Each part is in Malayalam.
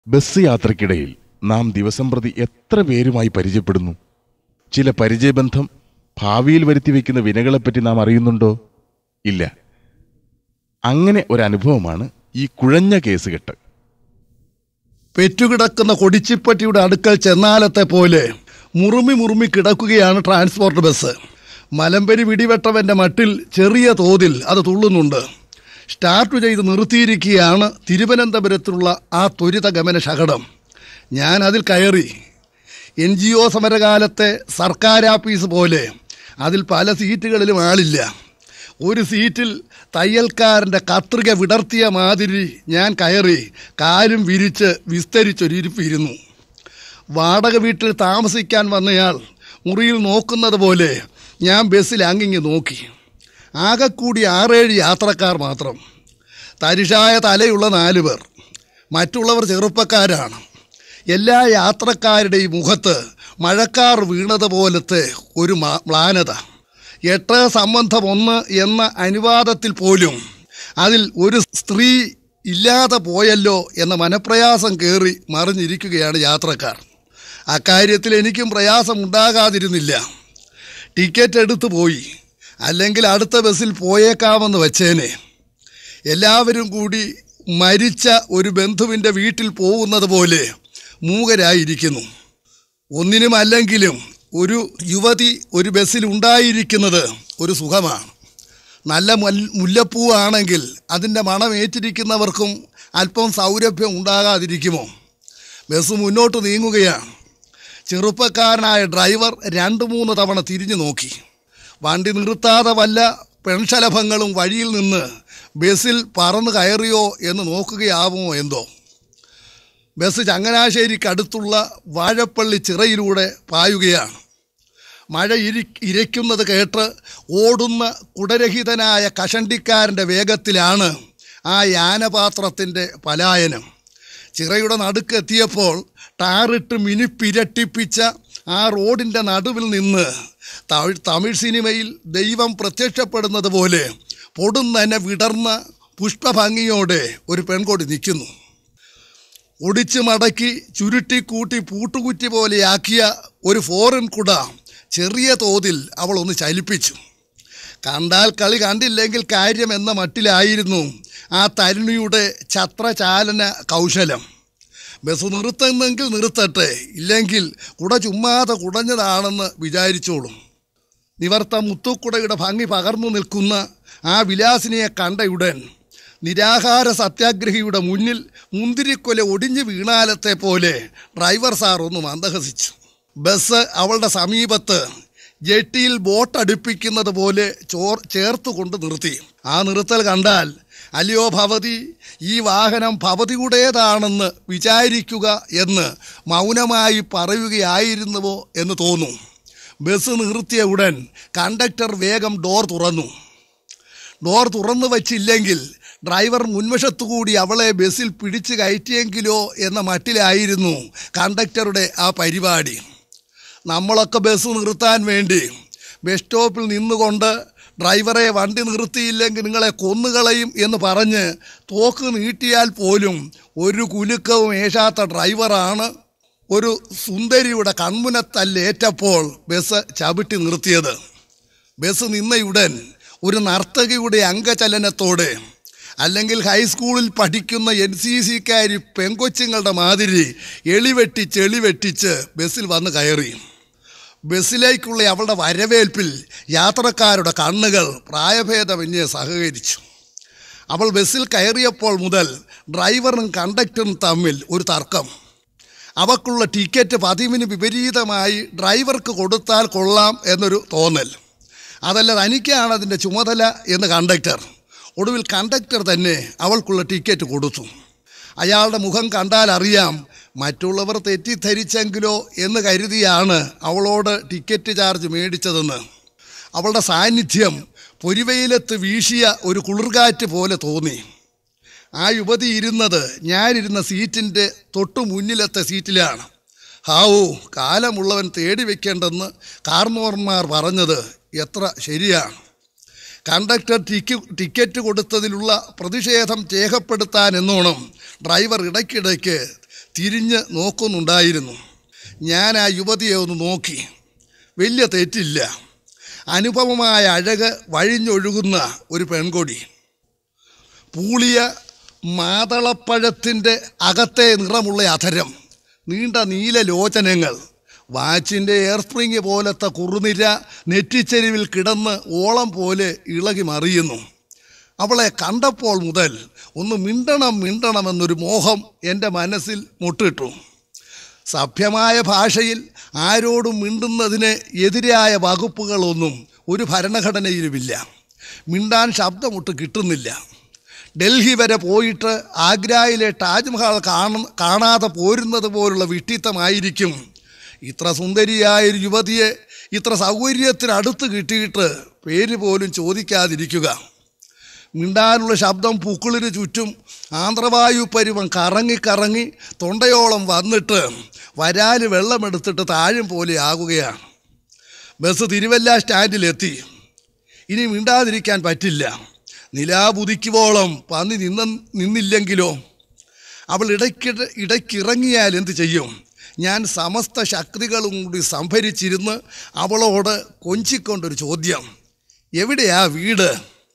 ബസ് യാത്രക്കിടയിൽ നാം ദിവസം പ്രതി എത്ര പേരുമായി പരിചയപ്പെടുന്നു ചില പരിചയബന്ധം ഭാവിയിൽ വരുത്തി വയ്ക്കുന്ന വിനകളെപ്പറ്റി നാം അറിയുന്നുണ്ടോ ഇല്ല അങ്ങനെ ഒരനുഭവമാണ് ഈ കുഴഞ്ഞ കേസുകെട്ട് പെറ്റുകിടക്കുന്ന കൊടിച്ചിപ്പട്ടിയുടെ അടുക്കൽ ചെന്നാലത്തെ പോലെ മുറുമി മുറുമി കിടക്കുകയാണ് ട്രാൻസ്പോർട്ട് ബസ് മലമ്പരി വെടിവെട്ടവന്റെ മട്ടിൽ ചെറിയ തോതിൽ അത് തുള്ളുന്നുണ്ട് സ്റ്റാർട്ട് ചെയ്ത് നിർത്തിയിരിക്കുകയാണ് തിരുവനന്തപുരത്തുള്ള ആ ത്വരിതഗമന ശകടം ഞാൻ അതിൽ കയറി എൻ ജി ഒ സമരകാലത്തെ സർക്കാർ ആഫീസ് പോലെ അതിൽ പല സീറ്റുകളിലും ആളില്ല ഒരു സീറ്റിൽ തയ്യൽക്കാരൻ്റെ കത്രിക വിടർത്തിയ മാതിരി ഞാൻ കയറി കാലും വിരിച്ച് വിസ്തരിച്ചൊരിപ്പിരുന്നു വാടക വീട്ടിൽ താമസിക്കാൻ വന്നയാൾ മുറിയിൽ നോക്കുന്നത് പോലെ ഞാൻ ബസ്സിൽ അങ്ങിങ്ങ് നോക്കി ആകെക്കൂടി ആറേഴ് യാത്രക്കാർ മാത്രം തരിശായ തലയുള്ള നാല് പേർ മറ്റുള്ളവർ ചെറുപ്പക്കാരാണ് എല്ലാ യാത്രക്കാരുടെയും മുഖത്ത് മഴക്കാർ വീണതുപോലത്തെ ഒരു മാ- മ്ലാനത എട്ട് സംബന്ധം ഒന്ന് എന്ന അനുവാദത്തിൽ പോലും അതിൽ ഒരു സ്ത്രീ ഇല്ലാതെ പോയല്ലോ എന്ന മനപ്രയാസം കയറി മറിഞ്ഞിരിക്കുകയാണ് യാത്രക്കാർ അക്കാര്യത്തിൽ എനിക്കും പ്രയാസം ഉണ്ടാകാതിരുന്നില്ല ടിക്കറ്റ് എടുത്തു പോയി അല്ലെങ്കിൽ അടുത്ത ബസ്സിൽ പോയേക്കാമെന്ന് വച്ചേനെ എല്ലാവരും കൂടി മരിച്ച ഒരു ബന്ധുവിൻ്റെ വീട്ടിൽ പോകുന്നത് പോലെ മൂകരായിരിക്കുന്നു ഒന്നിനും അല്ലെങ്കിലും ഒരു യുവതി ഒരു ബസ്സിൽ ഉണ്ടായിരിക്കുന്നത് ഒരു സുഖമാണ് നല്ല മുൽ- മുല്ലപ്പൂവാണെങ്കിൽ അതിൻ്റെ മണം ഏറ്റിരിക്കുന്നവർക്കും അല്പം സൗരഭ്യം ഉണ്ടാകാതിരിക്കുമോ ബസ് മുന്നോട്ട് നീങ്ങുകയാണ് ചെറുപ്പക്കാരനായ ഡ്രൈവർ രണ്ട് മൂന്ന് തവണ തിരിഞ്ഞു നോക്കി വണ്ടി നിർത്താതെ വല്ല പെൺശലഭങ്ങളും വഴിയിൽ നിന്ന് ബസ്സിൽ പറന്ന് കയറിയോ എന്ന് നോക്കുകയാവുമോ എന്തോ ബസ് ചങ്ങനാശ്ശേരിക്കടുത്തുള്ള വാഴപ്പള്ളി ചിറയിലൂടെ പായുകയാണ് മഴ ഇരി ഇരയ്ക്കുന്നത് കേട്ട് ഓടുന്ന കുടരഹിതനായ കഷണ്ടിക്കാരൻ്റെ വേഗത്തിലാണ് ആ യാനപാത്രത്തിൻ്റെ പലായനം ചിറയുടെ നടുക്കെത്തിയപ്പോൾ ടാറിട്ട് മിനിപ്പിരട്ടിപ്പിച്ച ആ റോഡിൻ്റെ നടുവിൽ നിന്ന് തമിഴ് തമിഴ് സിനിമയിൽ ദൈവം പ്രത്യക്ഷപ്പെടുന്നത് പോലെ പൊടുന്നനെ വിടർന്ന പുഷ്പഭംഗിയോടെ ഒരു പെൺകൊടി നിൽക്കുന്നു ഒടിച്ചു മടക്കി ചുരുട്ടിക്കൂട്ടി പൂട്ടുകുറ്റി പോലെയാക്കിയ ഒരു ഫോറിൻ കുട ചെറിയ തോതിൽ അവൾ ഒന്ന് ചലിപ്പിച്ചു കണ്ടാൽ കളി കണ്ടില്ലെങ്കിൽ കാര്യം എന്ന മട്ടിലായിരുന്നു ആ തരുണിയുടെ ഛത്രചാലന കൗശലം ബസ് നിർത്തുന്നെങ്കിൽ നിർത്തട്ടെ ഇല്ലെങ്കിൽ കുട ചുമ്മാതെ കുടഞ്ഞതാണെന്ന് വിചാരിച്ചോളും നിവർത്ത മുത്തുക്കുടയുടെ ഭംഗി പകർന്നു നിൽക്കുന്ന ആ വിലാസിനിയെ കണ്ടയുടൻ നിരാഹാര സത്യാഗ്രഹിയുടെ മുന്നിൽ മുന്തിരിക്കൊല ഒടിഞ്ഞു വീണാലത്തെ പോലെ ഡ്രൈവർ സാർ ഒന്ന് മന്ദഹസിച്ചു ബസ് അവളുടെ സമീപത്ത് ജെട്ടിയിൽ ബോട്ട് അടുപ്പിക്കുന്നത് പോലെ ചോർ ചേർത്ത് കൊണ്ട് നിർത്തി ആ നിർത്തൽ കണ്ടാൽ അല്ലയോ ഭവതി ഈ വാഹനം ഭവതിയുടേതാണെന്ന് വിചാരിക്കുക എന്ന് മൗനമായി പറയുകയായിരുന്നുവോ എന്ന് തോന്നും ബസ് നിർത്തിയ ഉടൻ കണ്ടക്ടർ വേഗം ഡോർ തുറന്നു ഡോർ തുറന്നു വച്ചില്ലെങ്കിൽ ഡ്രൈവർ മുൻവശത്തു കൂടി അവളെ ബസ്സിൽ പിടിച്ചു കയറ്റിയെങ്കിലോ എന്ന മട്ടിലായിരുന്നു കണ്ടക്ടറുടെ ആ പരിപാടി നമ്മളൊക്കെ ബസ് നിർത്താൻ വേണ്ടി ബസ് സ്റ്റോപ്പിൽ നിന്നുകൊണ്ട് ഡ്രൈവറെ വണ്ടി നിർത്തിയില്ലെങ്കിൽ നിങ്ങളെ കൊന്നുകളയും എന്ന് പറഞ്ഞ് തോക്ക് നീട്ടിയാൽ പോലും ഒരു കുലുക്കവും ഏശാത്ത ഡ്രൈവറാണ് ഒരു സുന്ദരിയുടെ കൺമുനത്തല്ലേറ്റപ്പോൾ ബസ് ചവിട്ടി നിർത്തിയത് ബസ് നിന്നയുടൻ ഒരു നർത്തകിയുടെ അംഗചലനത്തോടെ അല്ലെങ്കിൽ ഹൈസ്കൂളിൽ പഠിക്കുന്ന എൻ സി സിക്കാരി പെങ്കൊച്ചുങ്ങളുടെ മാതിരി എളിവെട്ടിച്ച് എളിവെട്ടിച്ച് ബസ്സിൽ വന്ന് കയറി ബസ്സിലേക്കുള്ള അവളുടെ വരവേൽപ്പിൽ യാത്രക്കാരുടെ കണ്ണുകൾ പ്രായഭേദമന്യേ സഹകരിച്ചു അവൾ ബസ്സിൽ കയറിയപ്പോൾ മുതൽ ഡ്രൈവറും കണ്ടക്ടറും തമ്മിൽ ഒരു തർക്കം അവക്കുള്ള ടിക്കറ്റ് പതിവിന് വിപരീതമായി ഡ്രൈവർക്ക് കൊടുത്താൽ കൊള്ളാം എന്നൊരു തോന്നൽ അതല്ല തനിക്കാണ് അതിൻ്റെ ചുമതല എന്ന് കണ്ടക്ടർ ഒടുവിൽ കണ്ടക്ടർ തന്നെ അവൾക്കുള്ള ടിക്കറ്റ് കൊടുത്തു അയാളുടെ മുഖം കണ്ടാൽ അറിയാം മറ്റുള്ളവർ തെറ്റിദ്ധരിച്ചെങ്കിലോ എന്ന് കരുതിയാണ് അവളോട് ടിക്കറ്റ് ചാർജ് മേടിച്ചതെന്ന് അവളുടെ സാന്നിധ്യം പൊരിവെയിലത്ത് വീശിയ ഒരു കുളിർകാറ്റ് പോലെ തോന്നി ആ യുവതി ഇരുന്നത് ഞാനിരുന്ന സീറ്റിൻ്റെ തൊട്ടു മുന്നിലത്തെ സീറ്റിലാണ് ഹാവൂ കാലമുള്ളവൻ തേടി വെക്കേണ്ടെന്ന് കാർന്നോർമാർ പറഞ്ഞത് എത്ര ശരിയാണ് കണ്ടക്ടർ ടിക്ക് ടിക്കറ്റ് കൊടുത്തതിലുള്ള പ്രതിഷേധം രേഖപ്പെടുത്താൻ എന്നോണം ഡ്രൈവർ ഇടയ്ക്കിടയ്ക്ക് തിരിഞ്ഞ് നോക്കുന്നുണ്ടായിരുന്നു ഞാൻ ആ യുവതിയെ ഒന്ന് നോക്കി വലിയ തെറ്റില്ല അനുപമമായ അഴക് വഴിഞ്ഞൊഴുകുന്ന ഒരു പെൺകൊടി പൂളിയ മാതളപ്പഴത്തിൻ്റെ അകത്തെ നിറമുള്ള അധരം നീണ്ട നീല ലോചനങ്ങൾ വാച്ചിൻ്റെ എയർ സ്പ്രിങ് പോലത്തെ കുറുനിര നെറ്റിച്ചെരുവിൽ കിടന്ന് ഓളം പോലെ ഇളകി മറിയുന്നു അവളെ കണ്ടപ്പോൾ മുതൽ ഒന്ന് മിണ്ടണം മിണ്ടണമെന്നൊരു മോഹം എൻ്റെ മനസ്സിൽ മുട്ടിട്ടു സഭ്യമായ ഭാഷയിൽ ആരോടും മിണ്ടുന്നതിന് എതിരായ വകുപ്പുകളൊന്നും ഒരു ഭരണഘടനയിലുമില്ല മിണ്ടാൻ ശബ്ദമൊട്ട് കിട്ടുന്നില്ല ഡൽഹി വരെ പോയിട്ട് ആഗ്രായിലെ താജ്മഹൽ കാണ കാണാതെ പോരുന്നത് പോലുള്ള വിട്ടിത്തമായിരിക്കും ഇത്ര സുന്ദരിയായൊരു യുവതിയെ ഇത്ര സൗകര്യത്തിനടുത്ത് കിട്ടിയിട്ട് പേര് പോലും ചോദിക്കാതിരിക്കുക മിണ്ടാനുള്ള ശബ്ദം പൂക്കളിന് ചുറ്റും ആന്ധ്രവായു പരുവം കറങ്ങി കറങ്ങി തൊണ്ടയോളം വന്നിട്ട് വരാല് വെള്ളമെടുത്തിട്ട് താഴും പോലെ ആകുകയാണ് ബസ് തിരുവല്ല സ്റ്റാൻഡിലെത്തി ഇനി മിണ്ടാതിരിക്കാൻ പറ്റില്ല നിലാപുതിക്കുവോളം പന്നി നിന്ന നിന്നില്ലെങ്കിലോ അവൾ ഇടയ്ക്കിട ഇടയ്ക്കിറങ്ങിയാൽ എന്ത് ചെയ്യും ഞാൻ സമസ്ത ശക്തികളും കൂടി സംഭരിച്ചിരുന്ന് അവളോട് കൊഞ്ചിക്കൊണ്ടൊരു ചോദ്യം എവിടെയാ വീട്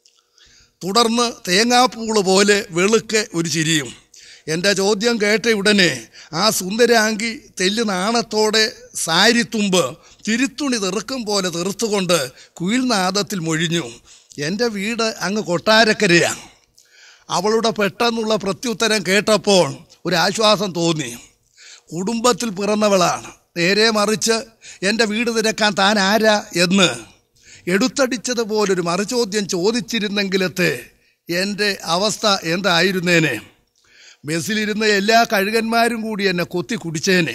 തുടർന്ന് തേങ്ങാപ്പൂള് പോലെ വെളുക്കെ ഒരു ചിരിയും എൻ്റെ ചോദ്യം കേട്ട ഉടനെ ആ സുന്ദരാങ്കി തെല്ല് നാണത്തോടെ സാരിത്തുമ്പ് തിരുത്തുണി തെറുക്കും പോലെ തെറുത്തുകൊണ്ട് കുയിൽനാദത്തിൽ മൊഴിഞ്ഞു എൻ്റെ വീട് അങ്ങ് കൊട്ടാരക്കരയാണ് അവളുടെ പെട്ടെന്നുള്ള പ്രത്യുത്തരം കേട്ടപ്പോൾ ഒരു ആശ്വാസം തോന്നി കുടുംബത്തിൽ പിറന്നവളാണ് നേരെ മറിച്ച് എൻ്റെ വീട് തിരക്കാൻ താൻ ആരാ എന്ന് എടുത്തടിച്ചതുപോലൊരു മറുചോദ്യം ചോദിച്ചിരുന്നെങ്കിലത്തെ എൻ്റെ അവസ്ഥ എന്തായിരുന്നേനെ ബസ്സിലിരുന്ന എല്ലാ കഴുകന്മാരും കൂടി എന്നെ കൊത്തി കുടിച്ചേനെ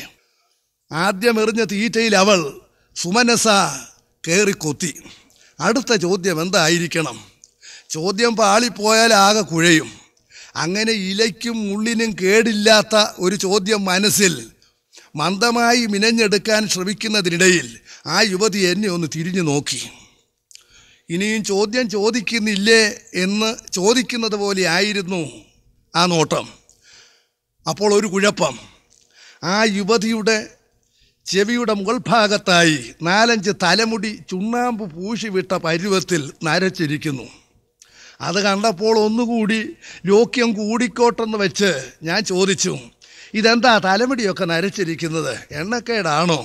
ആദ്യം എറിഞ്ഞ തീറ്റയിൽ അവൾ സുമനസ കയറി കൊത്തി അടുത്ത ചോദ്യം എന്തായിരിക്കണം ചോദ്യം പാളിപ്പോയാൽ ആകെ കുഴയും അങ്ങനെ ഇലയ്ക്കും മുള്ളിനും കേടില്ലാത്ത ഒരു ചോദ്യം മനസ്സിൽ മന്ദമായി മിനഞ്ഞെടുക്കാൻ ശ്രമിക്കുന്നതിനിടയിൽ ആ യുവതി എന്നെ ഒന്ന് തിരിഞ്ഞു നോക്കി ഇനിയും ചോദ്യം ചോദിക്കുന്നില്ലേ എന്ന് ചോദിക്കുന്നത് പോലെ ആയിരുന്നു ആ നോട്ടം അപ്പോൾ ഒരു കുഴപ്പം ആ യുവതിയുടെ ചെവിയുടെ മുകൾ ഭാഗത്തായി നാലഞ്ച് തലമുടി ചുണ്ണാമ്പ് പൂശി വിട്ട പരുവത്തിൽ നരച്ചിരിക്കുന്നു അത് കണ്ടപ്പോൾ ഒന്നുകൂടി ലോക്യം കൂടിക്കോട്ടെന്ന് വെച്ച് ഞാൻ ചോദിച്ചു ഇതെന്താ തലമുടിയൊക്കെ നരച്ചിരിക്കുന്നത് എണ്ണക്കേടാണോ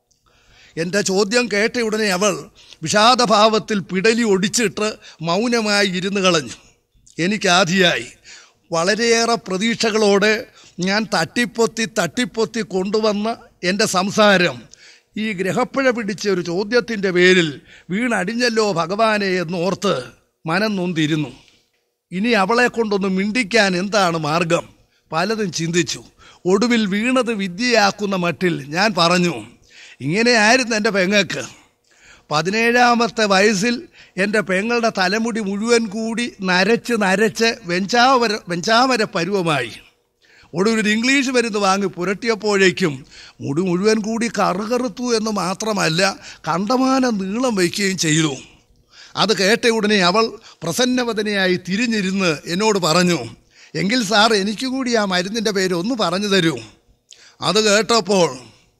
എൻ്റെ ചോദ്യം കേട്ട ഉടനെ അവൾ വിഷാദഭാവത്തിൽ പിടലി ഒടിച്ചിട്ട് മൗനമായി ഇരുന്ന് കളഞ്ഞു എനിക്കാധിയായി വളരെയേറെ പ്രതീക്ഷകളോടെ ഞാൻ തട്ടിപ്പൊത്തി തട്ടിപ്പൊത്തി കൊണ്ടുവന്ന എൻ്റെ സംസാരം ഈ ഗ്രഹപ്പിഴ പിടിച്ച ഒരു ചോദ്യത്തിൻ്റെ പേരിൽ വീണടിഞ്ഞല്ലോ ഭഗവാനെ എന്നോർത്ത് മനം നൊന്തിരുന്നു ഇനി അവളെ കൊണ്ടൊന്ന് മിണ്ടിക്കാൻ എന്താണ് മാർഗം പലതും ചിന്തിച്ചു ഒടുവിൽ വീണത് വിദ്യയാക്കുന്ന മട്ടിൽ ഞാൻ പറഞ്ഞു ഇങ്ങനെയായിരുന്നു എൻ്റെ പെങ്ങക്ക് പതിനേഴാമത്തെ വയസ്സിൽ എൻ്റെ പെങ്ങളുടെ തലമുടി മുഴുവൻ കൂടി നരച്ച് നരച്ച് വെഞ്ചാവര വെഞ്ചാമര പരുവമായി ഒടുവിൽ ഒരു ഇംഗ്ലീഷ് മരുന്ന് വാങ്ങി പുരട്ടിയപ്പോഴേക്കും മുടി മുഴുവൻ കൂടി കറുകറുത്തു എന്ന് മാത്രമല്ല കണ്ടമാനം നീളം വയ്ക്കുകയും ചെയ്തു അത് കേട്ട ഉടനെ അവൾ പ്രസന്നവദനയായി തിരിഞ്ഞിരുന്ന് എന്നോട് പറഞ്ഞു എങ്കിൽ സാർ എനിക്ക് കൂടി ആ മരുന്നിൻ്റെ പേര് ഒന്ന് പറഞ്ഞു തരൂ അത് കേട്ടപ്പോൾ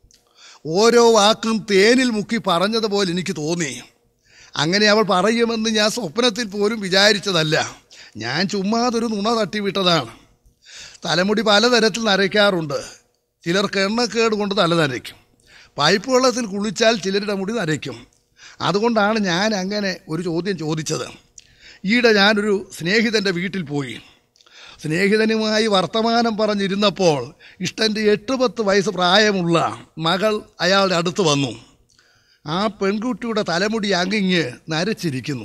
ഓരോ വാക്കും തേനിൽ മുക്കി പറഞ്ഞതുപോലെ എനിക്ക് തോന്നി അങ്ങനെ അവൾ പറയുമെന്ന് ഞാൻ സ്വപ്നത്തിൽ പോലും വിചാരിച്ചതല്ല ഞാൻ ചുമ്മാതൊരു നുണ തട്ടിവിട്ടതാണ് തലമുടി പലതരത്തിൽ നരയ്ക്കാറുണ്ട് ചിലർക്ക് എണ്ണക്കേട് കൊണ്ട് തല നരയ്ക്കും പൈപ്പ് വെള്ളത്തിൽ കുളിച്ചാൽ ചിലരുടെ മുടി നരയ്ക്കും അതുകൊണ്ടാണ് ഞാൻ അങ്ങനെ ഒരു ചോദ്യം ചോദിച്ചത് ഈയിടെ ഞാനൊരു സ്നേഹിതൻ്റെ വീട്ടിൽ പോയി സ്നേഹിതനുമായി വർത്തമാനം പറഞ്ഞിരുന്നപ്പോൾ ഇഷ്ടൻ്റെ എട്ട് പത്ത് വയസ്സ് പ്രായമുള്ള മകൾ അയാളുടെ അടുത്ത് വന്നു ആ പെൺകുട്ടിയുടെ തലമുടി അങ്ങിങ്ങ് നരച്ചിരിക്കുന്നു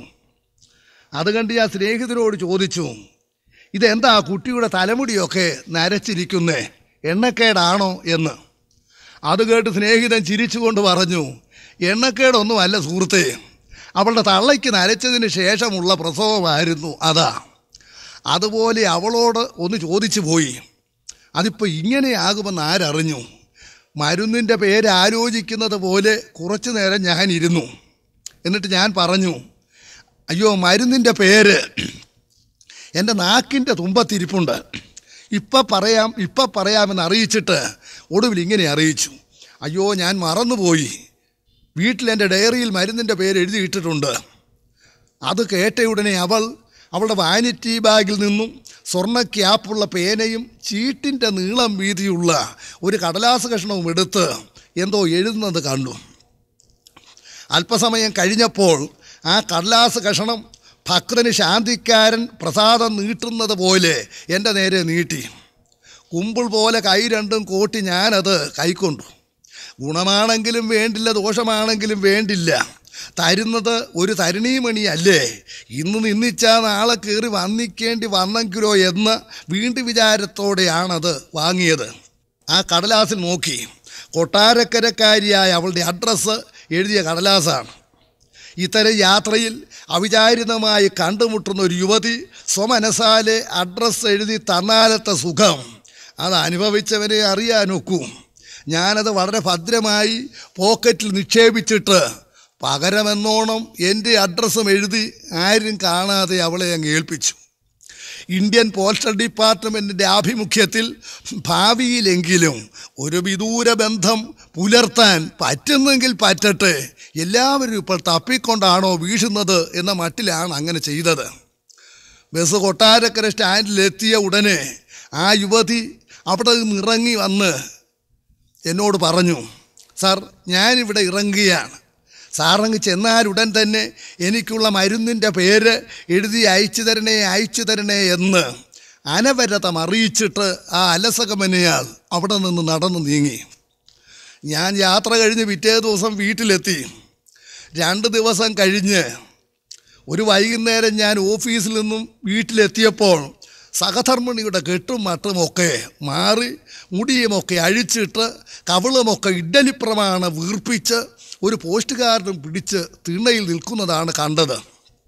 അത് കണ്ട് ഞാൻ സ്നേഹിതരോട് ചോദിച്ചു ഇതെന്താ കുട്ടിയുടെ തലമുടിയൊക്കെ നരച്ചിരിക്കുന്നേ എണ്ണക്കേടാണോ എന്ന് അത് കേട്ട് സ്നേഹിതൻ ചിരിച്ചുകൊണ്ട് പറഞ്ഞു എണ്ണക്കേടൊന്നുമല്ല സുഹൃത്തേ അവളുടെ തള്ളയ്ക്ക് നരച്ചതിന് ശേഷമുള്ള പ്രസവമായിരുന്നു അതാ അതുപോലെ അവളോട് ഒന്ന് ചോദിച്ചു പോയി അതിപ്പോൾ ഇങ്ങനെയാകുമെന്ന് ആരറിഞ്ഞു മരുന്നിൻ്റെ പേര് ആലോചിക്കുന്നത് പോലെ കുറച്ചു നേരം ഞാൻ ഇരുന്നു എന്നിട്ട് ഞാൻ പറഞ്ഞു അയ്യോ മരുന്നിൻ്റെ പേര് എൻ്റെ നാക്കിൻ്റെ തുമ്പത്തിരിപ്പുണ്ട് ഇപ്പം പറയാം ഇപ്പം പറയാമെന്ന് അറിയിച്ചിട്ട് ഒടുവിൽ ഇങ്ങനെ അറിയിച്ചു അയ്യോ ഞാൻ മറന്നുപോയി വീട്ടിൽ എൻ്റെ ഡയറിയിൽ മരുന്നിൻ്റെ പേര് എഴുതിയിട്ടിട്ടുണ്ട് അത് കേട്ടയുടനെ അവൾ അവളുടെ വാനിറ്റി ബാഗിൽ നിന്നും സ്വർണ്ണ ക്യാപ്പുള്ള പേനയും ചീട്ടിൻ്റെ നീളം വീതിയുള്ള ഒരു കടലാസ് കഷ്ണവും എടുത്ത് എന്തോ എഴുതുന്നത് കണ്ടു അല്പസമയം കഴിഞ്ഞപ്പോൾ ആ കടലാസ് കഷണം ഭക്തന് ശാന്തിക്കാരൻ പ്രസാദം നീട്ടുന്നത് പോലെ എൻ്റെ നേരെ നീട്ടി കുമ്പിൾ പോലെ കൈ രണ്ടും കോട്ടി ഞാനത് കൈക്കൊണ്ടു ഗുണമാണെങ്കിലും വേണ്ടില്ല ദോഷമാണെങ്കിലും വേണ്ടില്ല തരുന്നത് ഒരു തരുണീമണിയല്ലേ ഇന്ന് നിന്നിച്ചാ നാളെ കയറി വന്നിക്കേണ്ടി വന്നെങ്കിലോ എന്ന വീണ്ടും വിചാരത്തോടെയാണത് വാങ്ങിയത് ആ കടലാസിൽ നോക്കി കൊട്ടാരക്കരക്കാരിയായ അവളുടെ അഡ്രസ്സ് എഴുതിയ കടലാസാണ് ഇത്തരം യാത്രയിൽ അവിചാരിതമായി കണ്ടുമുട്ടുന്ന ഒരു യുവതി സ്വമനസാലെ അഡ്രസ്സ് എഴുതി തന്നാലത്തെ സുഖം അത് അനുഭവിച്ചവനെ അറിയാനൊക്കൂ ഞാനത് വളരെ ഭദ്രമായി പോക്കറ്റിൽ നിക്ഷേപിച്ചിട്ട് പകരമെന്നോണം എൻ്റെ അഡ്രസ്സും എഴുതി ആരും കാണാതെ അവളെ അങ്ങ് ഏൽപ്പിച്ചു ഇന്ത്യൻ പോസ്റ്റൽ ഡിപ്പാർട്ട്മെൻറ്റിൻ്റെ ആഭിമുഖ്യത്തിൽ ഭാവിയിലെങ്കിലും ഒരു വിദൂര ബന്ധം പുലർത്താൻ പറ്റുന്നെങ്കിൽ പറ്റട്ടെ എല്ലാവരും ഇപ്പോൾ തപ്പിക്കൊണ്ടാണോ വീഴുന്നത് എന്ന മട്ടിലാണ് അങ്ങനെ ചെയ്തത് ബസ് കൊട്ടാരക്കര സ്റ്റാൻഡിലെത്തിയ ഉടനെ ആ യുവതി അവിടെ നിന്ന് ഇറങ്ങി വന്ന് എന്നോട് പറഞ്ഞു സാർ ഞാനിവിടെ ഇറങ്ങുകയാണ് സാറങ്ങ് ചെന്നാലുടൻ തന്നെ എനിക്കുള്ള മരുന്നിൻ്റെ പേര് എഴുതി അയച്ചു തരണേ അയച്ചു തരണേ എന്ന് അനവരതം അറിയിച്ചിട്ട് ആ അലസകമനയാൾ അവിടെ നിന്ന് നടന്നു നീങ്ങി ഞാൻ യാത്ര കഴിഞ്ഞ് പിറ്റേ ദിവസം വീട്ടിലെത്തി രണ്ട് ദിവസം കഴിഞ്ഞ് ഒരു വൈകുന്നേരം ഞാൻ ഓഫീസിൽ നിന്നും വീട്ടിലെത്തിയപ്പോൾ സഹധർമ്മിണിയുടെ കെട്ടും മട്ടുമൊക്കെ മാറി മുടിയുമൊക്കെ അഴിച്ചിട്ട് കവിളുമൊക്കെ ഇഡ്ഡലിപ്രമാണ വീർപ്പിച്ച് ഒരു പോസ്റ്റ് കാർഡും പിടിച്ച് തിണ്ണയിൽ നിൽക്കുന്നതാണ് കണ്ടത്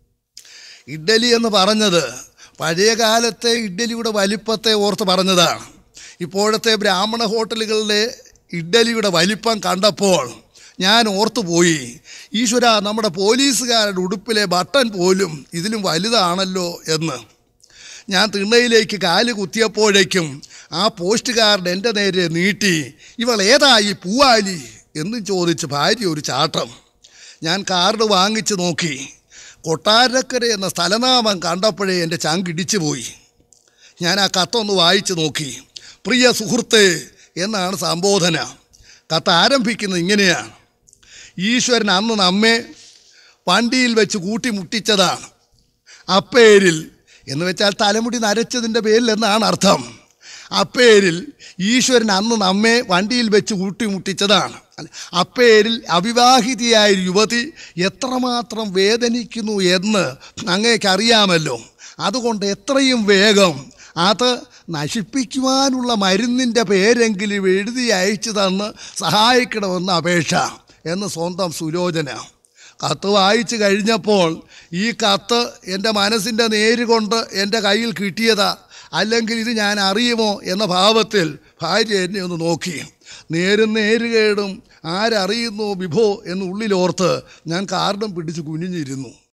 ഇഡ്ഡലി എന്ന് പറഞ്ഞത് പഴയ കാലത്തെ ഇഡ്ഡലിയുടെ വലിപ്പത്തെ ഓർത്ത് പറഞ്ഞതാണ് ഇപ്പോഴത്തെ ബ്രാഹ്മണ ഹോട്ടലുകളിലെ ഇഡ്ഡലിയുടെ വലിപ്പം കണ്ടപ്പോൾ ഞാൻ ഓർത്തുപോയി ഈശ്വര നമ്മുടെ പോലീസുകാരുടെ ഉടുപ്പിലെ ബട്ടൺ പോലും ഇതിലും വലുതാണല്ലോ എന്ന് ഞാൻ തിണ്ണയിലേക്ക് കാല് കുത്തിയപ്പോഴേക്കും ആ പോസ്റ്റ് കാർഡ് എൻ്റെ നേരെ നീട്ടി ഇവൾ ഏതായി പൂവാലി എന്നും ചോദിച്ച് ഭാര്യ ഒരു ചാട്ടം ഞാൻ കാർഡ് വാങ്ങിച്ച് നോക്കി കൊട്ടാരക്കര എന്ന സ്ഥലനാമം കണ്ടപ്പോഴേ എൻ്റെ ചങ്കിടിച്ചു പോയി ഞാൻ ആ കത്തൊന്ന് വായിച്ചു നോക്കി പ്രിയ സുഹൃത്തെ എന്നാണ് സംബോധന കത്ത് ആരംഭിക്കുന്നത് ഇങ്ങനെയാണ് ഈശ്വരൻ അന്ന് നമ്മെ വണ്ടിയിൽ വെച്ച് കൂട്ടിമുട്ടിച്ചതാണ് അപ്പേരിൽ എന്ന് വെച്ചാൽ തലമുടി നരച്ചതിൻ്റെ പേരിൽ എന്നാണ് അർത്ഥം അപ്പേരിൽ ഈശ്വരൻ അന്ന് നമ്മെ വണ്ടിയിൽ വെച്ച് കൂട്ടിമുട്ടിച്ചതാണ് അല്ല, അപ്പേരിൽ അവിവാഹിതയായ ഒരു യുവതി എത്രമാത്രം വേദനിക്കുന്നു എന്ന് അങ്ങേക്കറിയാമല്ലോ അതുകൊണ്ട് എത്രയും വേഗം അത് നശിപ്പിക്കുവാനുള്ള മരുന്നിൻ്റെ പേരെങ്കിലും എഴുതി അയച്ചു തന്ന് സഹായിക്കണമെന്ന് അപേക്ഷ എന്ന് സ്വന്തം സുലോചന കത്ത് വായിച്ചു കഴിഞ്ഞപ്പോൾ ഈ കത്ത് എൻ്റെ മനസ്സിൻ്റെ നേര് കൊണ്ട് എൻ്റെ കയ്യിൽ കിട്ടിയതാ അല്ലെങ്കിൽ ഇത് ഞാൻ അറിയുമോ എന്ന ഭാവത്തിൽ ഭാര്യ എന്നെ ഒന്ന് നോക്കി നേരും നേരുകേടും ആരറിയുന്നു വിഭോ എന്ന് ഉള്ളിലോർത്ത് ഞാൻ കാർഡും പിടിച്ച് കുനിഞ്ഞിരുന്നു